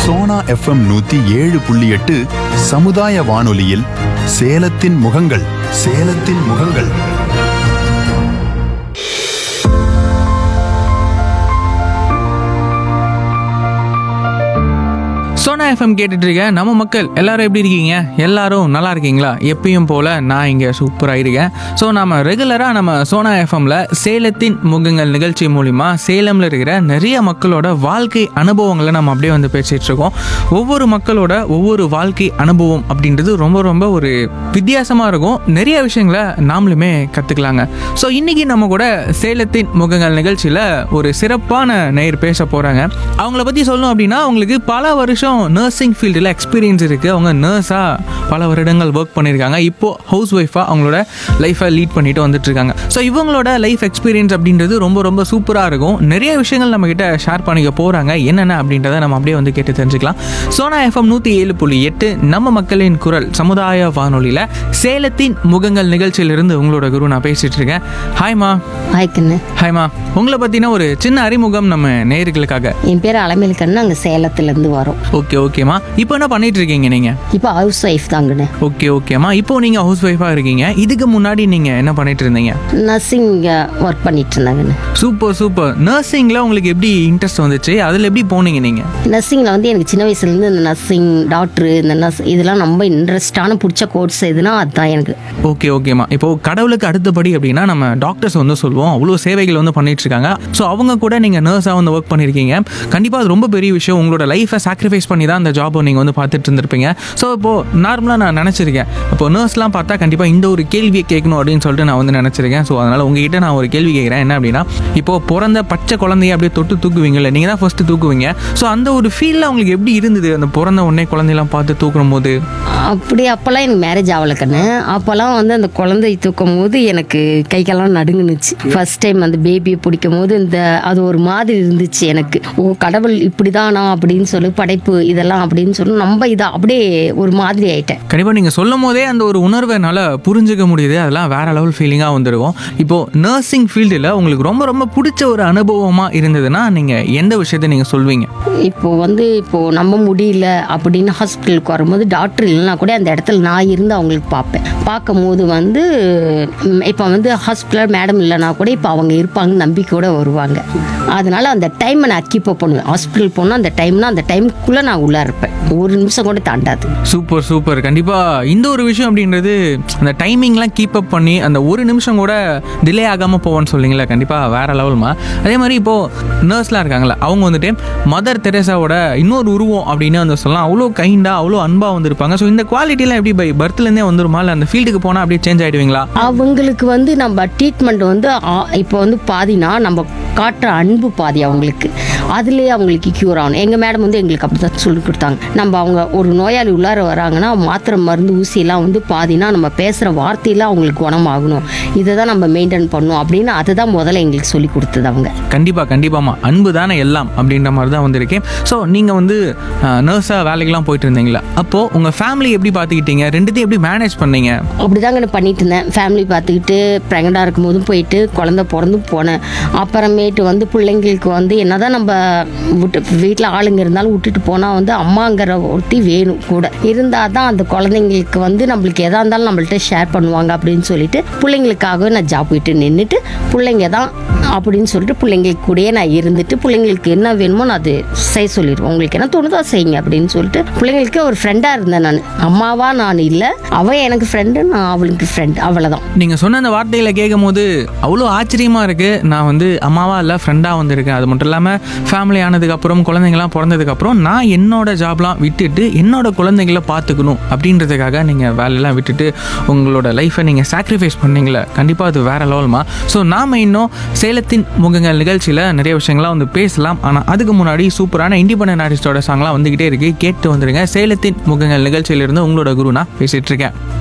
Sona FM நூத்தி ஏழு புள்ளி எட்டு சமுதாய வானொலியில் சேலத்தின் முகங்கள் சேலத்தின் முகங்கள் சோனா எஃப்எம் கேட்டுட்டு இருக்க நம்ம மக்கள் எல்லாரும் எப்படி இருக்கீங்க எல்லாரும் நல்லா இருக்கீங்களா எப்பயும் போல நான் இங்கே சூப்பராக இருக்கேன் ஸோ நம்ம ரெகுலராக நம்ம சோனா எஃப்எம்ல சேலத்தின் முகங்கள் நிகழ்ச்சி மூலிமா சேலமில் இருக்கிற நிறைய மக்களோட வாழ்க்கை அனுபவங்களை நம்ம அப்படியே வந்து பேசிட்டு இருக்கோம் ஒவ்வொரு மக்களோட ஒவ்வொரு வாழ்க்கை அனுபவம் அப்படின்றது ரொம்ப ரொம்ப ஒரு வித்தியாசமாக இருக்கும் நிறைய விஷயங்களை நாமளுமே கற்றுக்கலாங்க ஸோ இன்னைக்கு நம்ம கூட சேலத்தின் முகங்கள் நிகழ்ச்சியில் ஒரு சிறப்பான நேயர் பேச போகிறாங்க அவங்கள பற்றி சொல்லணும் அப்படின்னா அவங்களுக்கு பல வருஷம் நர்சிங் ஃபீல்டில் எக்ஸ்பீரியன்ஸ் இருக்குது அவங்க நர்ஸாக பல வருடங்கள் ஒர்க் பண்ணியிருக்காங்க இப்போது ஹவுஸ் ஒய்ஃபாக அவங்களோட லைஃப்பை லீட் பண்ணிட்டு வந்துட்டு இருக்காங்க ஸோ இவங்களோட லைஃப் எக்ஸ்பீரியன்ஸ் அப்படின்றது ரொம்ப ரொம்ப சூப்பராக இருக்கும் நிறைய விஷயங்கள் நம்மக்கிட்ட ஷேர் பண்ணிக்க போகிறாங்க என்னென்ன அப்படின்றத நம்ம அப்படியே வந்து கேட்டு தெரிஞ்சுக்கலாம் சோனா எஃப்எம் நூற்றி ஏழு புள்ளி எட்டு நம்ம மக்களின் குரல் சமுதாய வானொலியில் சேலத்தின் முகங்கள் நிகழ்ச்சியிலிருந்து உங்களோட குரு நான் பேசிட்டு இருக்கேன் ஹாய்மா ஹாய்க்கண்ணு ஹாய்மா உங்களை பற்றின ஒரு சின்ன அறிமுகம் நம்ம நேயர்களுக்காக என் பேர் அலமேல் கண்ணு நாங்கள் சேலத்துலேருந்து வரோம் ஓகே ஓகேம்மா இப்போ என்ன பண்ணிட்டு இருக்கீங்க நீங்கள் இப்போ ஹவுஸ் ஒய்ஃப் தாங்கண்ணு ஓகே ஓகேம்மா இப்போ நீங்கள் ஹவுஸ் ஒய்ஃபாக இருக்கீங்க இதுக்கு முன்னாடி நீங்கள் என்ன பண்ணிட்டு இருந்தீங்க நர்சிங் ஒர்க் பண்ணிட்டு இருந்தாங்கண்ணு சூப்பர் சூப்பர் நர்சிங்கில் உங்களுக்கு எப்படி இன்ட்ரெஸ்ட் வந்துச்சு அதில் எப்படி போனீங்க நீங்கள் நர்சிங்கில் வந்து எனக்கு சின்ன வயசுலேருந்து இந்த நர்சிங் டாக்டரு இந்த நர்ஸ் இதெல்லாம் ரொம்ப இன்ட்ரெஸ்டான பிடிச்ச கோர்ஸ் எதுனா அதுதான் எனக்கு ஓகே ஓகேம்மா இப்போ கடவுளுக்கு அடுத்தபடி அப்படின்னா நம்ம டாக்டர்ஸ் வந்து சொல்லுவோம் அவ்வளோ சேவைகள் வந்து பண்ணிட்டு இருக்காங்க ஸோ அவங்க கூட நீங்கள் நர்ஸாக வந்து ஒர்க் பண்ணியிருக்கீங்க கண்டிப்பாக அது ரொம்ப பெரிய விஷயம் உங்களோட லைஃப்பை சாக்ரிஃபைஸ் பண்ணி தான் அந்த ஜாபை நீங்கள் வந்து பார்த்துட்டு இருந்திருப்பீங்க ஸோ இப்போது நார்மலாக நான் நினச்சிருக்கேன் இப்போ நர்ஸ்லாம் பார்த்தா கண்டிப்பாக இந்த ஒரு கேள்வியை கேட்கணும் அப்படின்னு சொல்லிட்டு நான் வந்து நினச்சிருக்கேன் ஸோ அதனால் உங்ககிட்ட நான் ஒரு கேள்வி கேட்குறேன் என்ன அப்படின்னா இப்போ பிறந்த பச்சை குழந்தைய அப்படியே தொட்டு தூக்குவீங்கல்ல நீங்கள் தான் ஃபர்ஸ்ட் தூக்குவீங்க ஸோ அந்த ஒரு ஃபீலில் உங்களுக்கு எப்படி இருந்தது அந்த பிறந்த உடனே குழந்தையெல்லாம் பார்த்து தூக்கும் போது அப்படி அப்போல்லாம் எனக்கு மேரேஜ் ஆகலை கண்ணு அப்போல்லாம் வந்து அந்த குழந்தை தூக்கும் போது எனக்கு கைக்கெல்லாம் நடுங்குனுச்சு ஃபர்ஸ்ட் டைம் அந்த பேபியை பிடிக்கும் போது இந்த அது ஒரு மாதிரி இருந்துச்சு எனக்கு ஓ கடவுள் இப்படிதானா அப்படின்னு சொல்லி படைப்பு இதெல்லாம் அப்படின்னு சொல்லி நம்ம இதை அப்படியே ஒரு மாதிரி ஆயிட்டேன் கண்டிப்பாக நீங்கள் சொல்லும் போதே அந்த ஒரு உணர்வை என்னால் புரிஞ்சுக்க முடியுது அதெல்லாம் வேற லெவல் ஃபீலிங்காக வந்திருக்கும் இப்போது நர்சிங் ஃபீல்டில் உங்களுக்கு ரொம்ப ரொம்ப பிடிச்ச ஒரு அனுபவமாக இருந்ததுன்னா நீங்கள் எந்த விஷயத்தை நீங்கள் சொல்வீங்க இப்போ வந்து இப்போ நம்ப முடியல அப்படின்னு ஹாஸ்பிட்டலுக்கு வரும்போது டாக்டர் இல்லைனா கூட அந்த இடத்துல நான் இருந்து அவங்களுக்கு பார்ப்பேன் பார்க்கும்போது வந்து ம், இப்போ வந்து ஹாஸ்பிட்டல் மேடம் இல்லைனா கூட இப்போ அவங்க இருப்பாங்க நம்பிக்கையோட வருவாங்க அதனால அந்த டைமை நான் கீப் அப் பண்ணுவேன் ஹாஸ்பிட்டல் போனால் அந்த டைம்னா அந்த டைமுக்குள்ளே நான் உள்ளே இருப்பேன் ஒரு நிமிஷம் கூட தாண்டாது சூப்பர் சூப்பர் கண்டிப்பாக இந்த ஒரு விஷயம் அப்படின்றது அந்த டைமிங்லாம் கீப் அப் பண்ணி அந்த ஒரு நிமிஷம் கூட டிலே ஆகாமல் போவோன்னு சொல்லிங்களா கண்டிப்பாக வேற லெவல்மா அதே மாதிரி இப்போது நர்ஸ்லாம் இருக்காங்களா அவங்க வந்துட்டு மதர் தெரேசாவோட இன்னொரு உருவம் அப்படின்னு வந்து சொல்லலாம் அவ்வளோ கைண்டாக அவ்வளோ அன்பாக வந்திருப்பாங்க ஸோ இந்த குவாலிட்டிலாம் எப்படி பை பர்த்லேருந்தே வந்துருமா இல்லை அந்த ஃபீல்டுக்கு போனால் அப்படியே சேஞ்ச் ஆகிடுவீங்களா அவங்களுக்கு வந்து நம்ம ட்ரீட்மெண்ட் வந்து ஆ- இப்போ வந்து பாதினா நம்ம காட்டுற அன்பு பாதி அவங்களுக்கு அதுலேயே அவங்களுக்கு க்யூர் ஆகணும் எங்கள் மேடம் வந்து எங்களுக்கு அப்படி தான் சொல்லி கொடுத்தாங்க நம்ம அவங்க ஒரு நோயாளி உள்ளார வராங்கன்னா மாத்திரை மருந்து ஊசியெல்லாம் வந்து பாதினா நம்ம பேசுகிற வார்த்தையெல்லாம் அவங்களுக்கு குணமாகணும் இதை தான் நம்ம மெயின்டைன் பண்ணணும் அப்படின்னு அதை தான் முதல்ல எங்களுக்கு சொல்லி கொடுத்தது அவங்க கண்டிப்பாக கண்டிப்பாம்மா அன்பு தானே எல்லாம் அப்படின்ற மாதிரி தான் வந்திருக்கேன் ஸோ நீங்கள் வந்து நர்ஸாக வேலைக்கெல்லாம் போயிட்டு இருந்தீங்களா அப்போது உங்கள் ஃபேமிலி எப்படி பார்த்துக்கிட்டீங்க ரெண்டுத்தையும் எப்படி மேனேஜ் பண்ணீங்க அப்படிதாங்க நான் பண்ணிட்டு இருந்தேன் ஃபேமிலி பார்த்துக்கிட்டு ப்ரெக்னெண்டாக இருக்கும்போதும் போயிட்டு குழந்த பிறந்தும் போனேன் அப்புறமேட்டு வந்து பிள்ளைங்களுக்கு வந்து என்னதான் நம்ம விட்டு வீட்டில் ஆளுங்க இருந்தாலும் விட்டுட்டு போனால் வந்து அம்மாங்கிற ஒருத்தி வேணும் கூட இருந்தால் தான் அந்த குழந்தைங்களுக்கு வந்து நம்மளுக்கு எதா இருந்தாலும் நம்மள்ட்ட ஷேர் பண்ணுவாங்க அப்படின்னு சொல்லிட்டு பிள்ளைங்களுக்காகவே நான் ஜாப் விட்டு நின்றுட்டு பிள்ளைங்க தான் அப்படின்னு சொல்லிட்டு பிள்ளைங்களுக்கு கூடயே நான் இருந்துட்டு பிள்ளைங்களுக்கு என்ன வேணுமோ நான் அது செய்ய சொல்லிடுவேன் உங்களுக்கு என்ன தோணுதோ அதை செய்யுங்க அப்படின்னு சொல்லிட்டு பிள்ளைங்களுக்கு ஒரு ஃப்ரெண்டாக இருந்தேன் நான் அம்மாவா நான் இல்லை அவள் எனக்கு ஃப்ரெண்டு நான் அவளுக்கு ஃப்ரெண்ட் அவ்வளோதான் நீங்கள் சொன்ன அந்த வார்த்தைகளை கேட்கும் போது அவ்வளோ ஆச்சரியமாக இருக்குது நான் வந்து அம்மாவா இல்லை ஃப்ரெண்டாக வந்திருக்கேன் அது மட்டும் இல்லாமல் ஃபேமிலி ஆனதுக்கப்புறம் குழந்தைங்களாம் பிறந்ததுக்கப்புறம் நான் என்னோட ஜாப்லாம் விட்டுட்டு என்னோட குழந்தைங்கள பார்த்துக்கணும் அப்படின்றதுக்காக நீங்கள் வேலையெல்லாம் விட்டுட்டு உங்களோட லைஃப்பை நீங்கள் சாக்ரிஃபைஸ் பண்ணீங்களே கண்டிப்பாக அது வேற லெவல்மா ஸோ நாம் இன்னும் சேலத்தின் முகங்கள் நிகழ்ச்சியில் நிறைய விஷயங்கள்லாம் வந்து பேசலாம் ஆனால் அதுக்கு முன்னாடி சூப்பரான இண்டிபெண்டன்ட் ஆர்டிஸ்டோட சாங்லாம் வந்துக்கிட்டே இருக்கு கேட்டு வந்துருங்க சேலத்தின் முகங்கள் நிகழ்ச்சியிலிருந்து உங்களோட குரு நான் பேசிட்டு இருக்கேன்